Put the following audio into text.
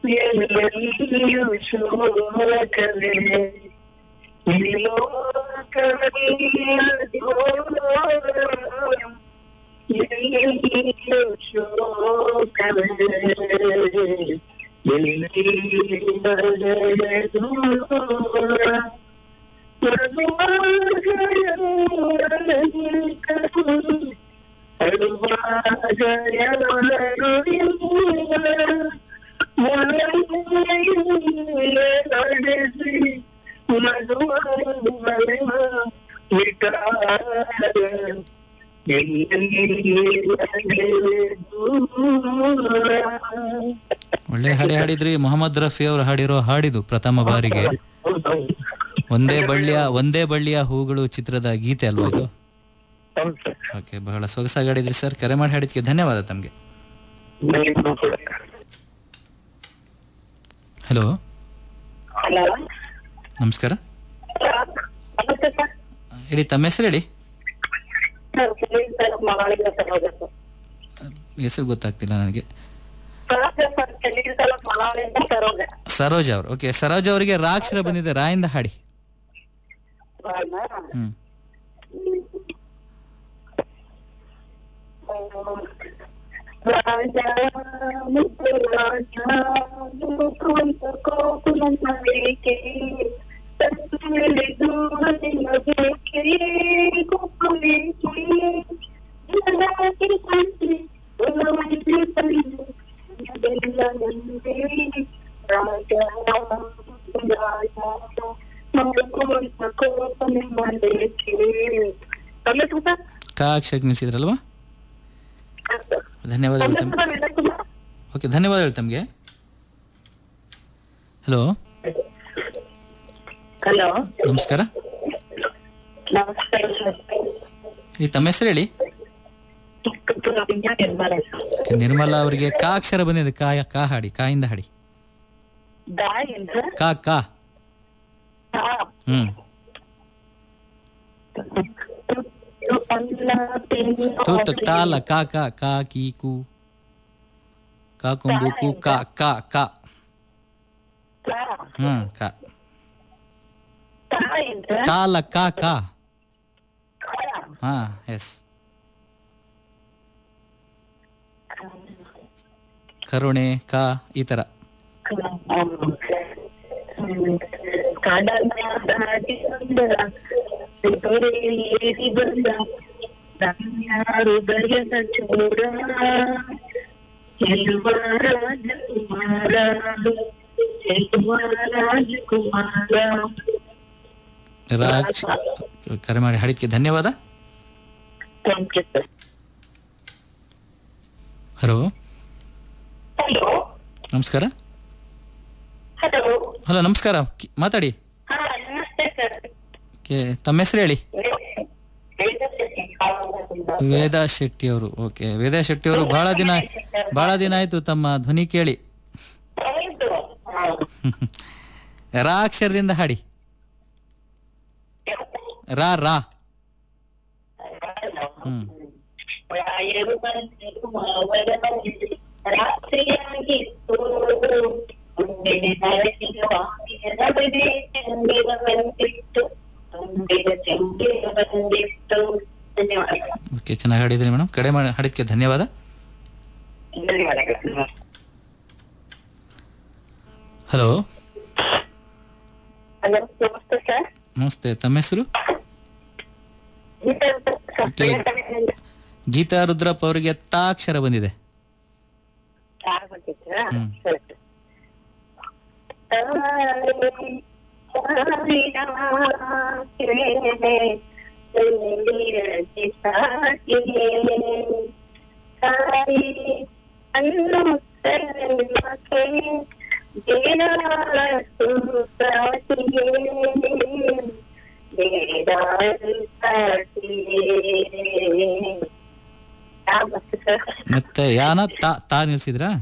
ಎಲ್ಲೆಲ್ಲಿಯೂ ಶೋಕವೇ ಈ ಲೋಕದಲ್ಲಿ ಎಲ್ಲಿಯೂ ಶೋಕವೇ ಎಲ್ಲಿ ಬರದೆ ದೂರ ಒಳ್ಳೆ ಹಾಡಿ ಹಾಡಿದ್ರಿ ಮೊಹಮ್ಮದ್ ರಫಿ ಅವರು ಹಾಡಿರೋ ಹಾಡಿದು ಪ್ರಥಮ ಬಾರಿಗೆ ಒಂದೇ ಬಳ್ಳಿಯ ಒಂದೇ ಬಳ್ಳಿಯ ಹೂಗಳು ಚಿತ್ರದ ಗೀತೆ ಅಲ್ವಾ ಇದು ಓಕೆ ಬಹಳ ಸೊಗಸಾಗಿ ಹಾಡಿದ್ರಿ ಸರ್ ಕರೆ ಮಾಡಿ ಹಾಡಿದ್ಕೆ ಧನ್ಯವಾದ ತಮಗೆ ಹಲೋ ಹಲೋ ನಮಸ್ಕಾರ ನಮಸ್ತೆ ಸರ್ ಹೇಳಿ ತಮ್ಮ ಹೆಸರು ಹೇಳಿ ಸರ್ ಸುನೀಲ್ ಸರ್ ಮಗಳಿಂದ ಸರ್ ಹೋಗ್ಬೇಕು ಹೆಸರು ಗೊತ್ತಾಗ್ತಿಲ್ಲ ನನಗೆ ಸರ್ ಸರ್ ಸುನೀಲ್ ಸರ್ ಮಗಳಿಂದ ಸರ್ ಹೋಗ ಸರೋಜ್ ಅವರು ಓಕೆ ಸರೋಜ್ ಅವರಿಗೆ ರಾಕ್ಷರ ಬಂದಿದೆ ರಾಯಿಂದ ಹಾಡಿ ಹ್ಮ್ ರಾಜ ಮುದ್ದು ರಾಜ ಮುಕುಂದ ಕೋಕುಲಂತ ಬೇಕೆ ತತ್ತುಳಿದು ನಿಲ್ಲಬೇಕೆ ಕುಕ್ಕುಲೇಕೆ ಜನರಾಗಿ ಸಂತೆ ಉಲ್ಲವನಿಗೆ ತಂದೆ ಅದೆಲ್ಲ ನಂದೇ ರಾಜ ರಾಜ ಮುಕುಂದ ಕೋಕುಲಂತ ಬೇಕೆ ತಮ್ಮ ಸುತ್ತ ಕಾ ಅಕ್ಷರಕ್ಕೆ ನಿಲ್ಸಿದ್ರಲ್ವಾ ಧನ್ಯವಾದಗಳು ತಮ್ಮ ಓಕೆ ಧನ್ಯವಾದಗಳು ತಮಗೆ ಹಲೋ ಹಲೋ ನಮಸ್ಕಾರ ನಮಸ್ಕಾರ ಈ ತಮ್ಮ ಹೆಸರು ಹೇಳಿ ನಿರ್ಮಲ Okay, ನಿರ್ಮಲಾ ಅವರಿಗೆ ಕಾ ಅಕ್ಷರ ಬಂದಿದೆ ಕಾ ಕಾ ಹಾಡಿ ಕಾಯಿಂದ ಹಾಡಿ ದಾಯಿಂದ ಕಾ ಕಾ ಹ್ಮ್ ತೂತು ಕಾಲ ಕಾ ಕಾ ಕಾ ಕೀ ಕು ಕಾ ಕೊಂಬು ಕು ಕಾ ಕಾ ಕಾ ಹ್ಮ್ ಕಾ ಕಾಲ ಕಾ ಕಾ ಹಾ ಎಸ್ ಕರುಣೆ ಕಾ ಈ ತರ ಕಡಲ ದಾಟಿ ಬಂದ ಏರಿ ಬಂದ ಯಾರು ಬರೆಯದ ಚೋರ ಎಲ್ವ ರಾಜಕುಮಾರ ಎಲ್ವ ರಾಜಕುಮಾರ ರಾಕ್ಷ ಕರೆ ಮಾಡಿ ಹಾಡಿದ್ಕೆ ಧನ್ಯವಾದ thank you sir hello hello ನಮಸ್ಕಾರ ಹಲೋ ಹಲೋ ನಮಸ್ಕಾರ ಕಿ- ಮಾತಾಡಿ ಹಾ ನಮಸ್ತೆ ಸರ್ ಕೆ ತಮ್ಮ ಹೆಸರು ಹೇಳಿ ವೇದಾ ಶೆಟ್ಟಿ ಅವರು ಓಕೆ ವೇದಾ ಶೆಟ್ಟಿ ಅವರು ಬಹಳ ದಿನ ಬಹಳ ದಿನ ಆಯ್ತು ತಮ್ಮ ಧ್ವನಿ ಕೇಳಿ ಹೌದು ರಾ ಅಕ್ಷರದಿಂದ ಹಾಡಿ ರಾ ರಾ ಹ್ಮ್ ರಾಯರು ಬಂದರು ಅವರ ಮನೆಯಲ್ಲಿ ರಾತ್ರಿಯಾಗಿತ್ತು ಮುಂದಿನ ನರಸಿಂಹ ವಾಣಿಯರ ಬಗೆ ಚಂದಿರ ಬಂದಿತ್ತು ಮುಂದಿನ ಚಂದಿರ ಬಂದಿತ್ತು ಧನ್ಯವಾದ ಓಕೆ ಚೆನ್ನಾಗಿ ಹಾಡಿದ್ರಿ ಮೇಡಮ್ ಕಡೆ ಮಾಡಿ ಹಾಡಿದ್ಕೆ ಧನ್ಯವಾದ ಧನ್ಯವಾದಗಳು ಹಲೋ ಹಲೋ ನಮಸ್ತೆ ಸರ್ ನಮಸ್ತೆ ತಮ್ಮ ಹೆಸರು ಗೀತಾ ರುದ್ರಪ್ಪ ಅವರಿಗೆ ತಾ ಅಕ್ಷರ ಬಂದಿದೆ ಯಾರು ಬಂದಿದ್ರಾ ಹ್ಮ್. ಸರಿ ಮತ್ತೆ ಯಾನ ತಾ ತಾ ನಿಲ್ಸಿದ್ರಾ